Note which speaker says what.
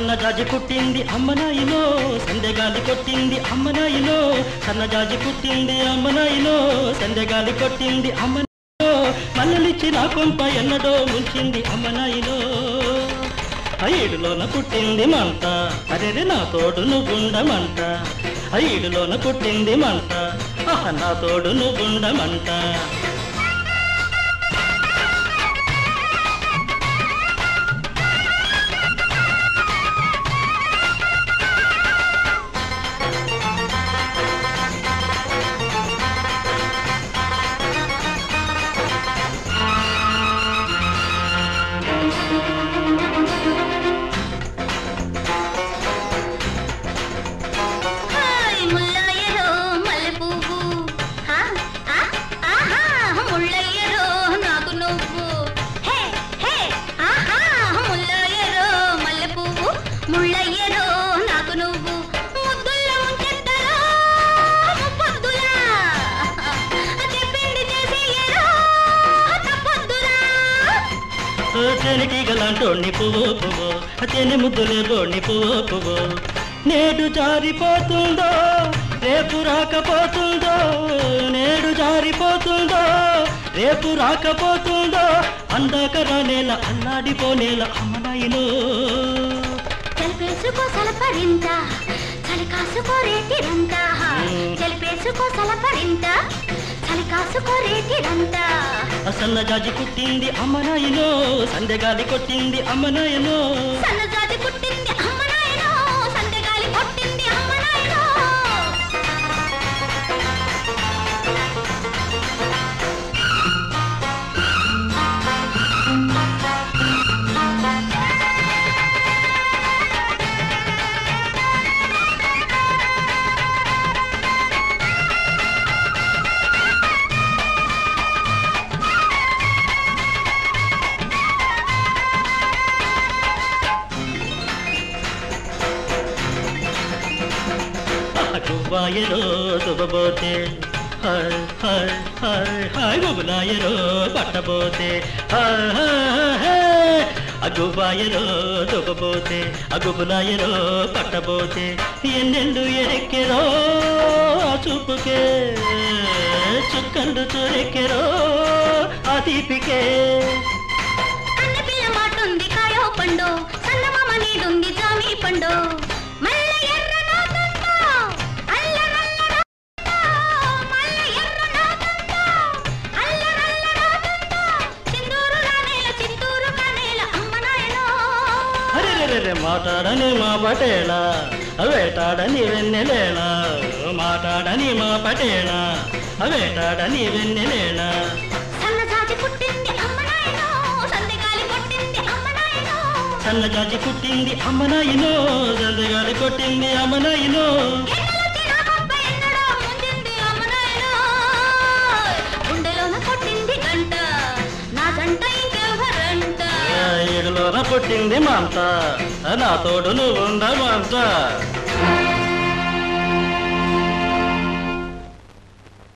Speaker 1: సన్నజాజి పుట్టింది అమ్మనాయిలో సందెగాలి కొట్టింది అమ్మనాయిలో సన్నజాజి పుట్టింది అమ్మనాయిలో సందెగాలి కొట్టింది అమ్మనాయిలో మల్లలిచ్చి నా కొంప ఎన్నడో ముంచింది అమ్మనాయిలో ఐడులోన పుట్టింది మంట అరెరే నా తోడు నువ్వుండమంట ఐడులోన పుట్టింది మంట ఆహ నా తోడు నువ్వుండమంట
Speaker 2: హాయ్ ముల్లయ్యలో మల్లె పువ్వు హా ఆ ఆహా ముల్లయ్యలో నాకు నువ్వు హే హే ఆహా ముల్లయ్యలో మల్లె పువ్వు ముల్లయ్యలో నాకు నువ్వు ముద్దుల్లో ముంచెత్తలో ముప్పొద్దులా చెప్పింది చేసేయలో తప్పొద్దులా
Speaker 1: తేనెటీగలాంటోణ్ణి పువ్వు పువ్వు తేనె ముద్దులే బోణ్ణి పువ్వు పువ్వు నేడు జారిపోతుందో రేపు రాకపోతుందో నేడు జారిపోతుందో రేపు రాకపోతుందో అందాక రానేల అల్లాడిపోనేల అమ్మనాయిలో
Speaker 2: తెలిపేసుకో సలపరింత చలి కాసుకో రేతిరంత తెలిపేసుకో సలపరింత చలి కాసుకో రేతిరంత
Speaker 1: సన్నజాజి పుట్టింది అమ్మనాయిలో సందెగాలి కొట్టింది అమ్మనాయలో
Speaker 2: సన్నజాతి పుట్టింది అమ్మనాయనో సందెగాలి కొట్టింది అమ్మనాయనో
Speaker 1: గువ్వాయలో దుబ్బబోతే హాయ్ హాయ్ హాయ్ హాయ్ గుబులాయలో పట్టబోతే హాయ్ హాయ్ హాయ్ అగుబాయలో దుబ్బబోతే అగుబులాయలో పట్టబోతే ఎన్నెళ్ళు ఎరెక్కెరో ఆ చూపుకే చుక్కలు చూరెక్కెరో ఆ తీపికే
Speaker 2: అన్న పిల్ల మాటుంది కాయో పండు సన్నమామ నీడుంది జామి పండు మల్ల ఎర్ర నాదంతో, అల్ల నల్ల నాదంతో, మల్ల ఎర్ర నాదంతో, అల్ల నల్ల నాదంతో, సింధూరు రానేల చిత్తూరు కానేల అమ్మ నాయనో
Speaker 1: అరెరెరెరె మాట్లాడని మా పటేళ వేటాడని వెన్నెలేళ మాట్లాడని మా పటేళ వేటాడని వెన్నెలేళ
Speaker 2: సన్నజాతి పుట్టింది అమ్మ నాయనో సందెగాలి కొట్టింది అమ్మ నాయనో
Speaker 1: సన్నజాజి పుట్టింది అమ్మనాయిలో జందగాలి కొట్టింది అమ్మనాయిలో
Speaker 2: ఎన్నెలొచ్చి నా గొప్ప ఎన్నడో ముందింది అమ్మ నాయనో గుండెలోన కొట్టింది గంట నా జంట ఇంకెవరంట
Speaker 1: ఏడులోన పుట్టింది మంట నా తోడు నువ్వు ఉండమంట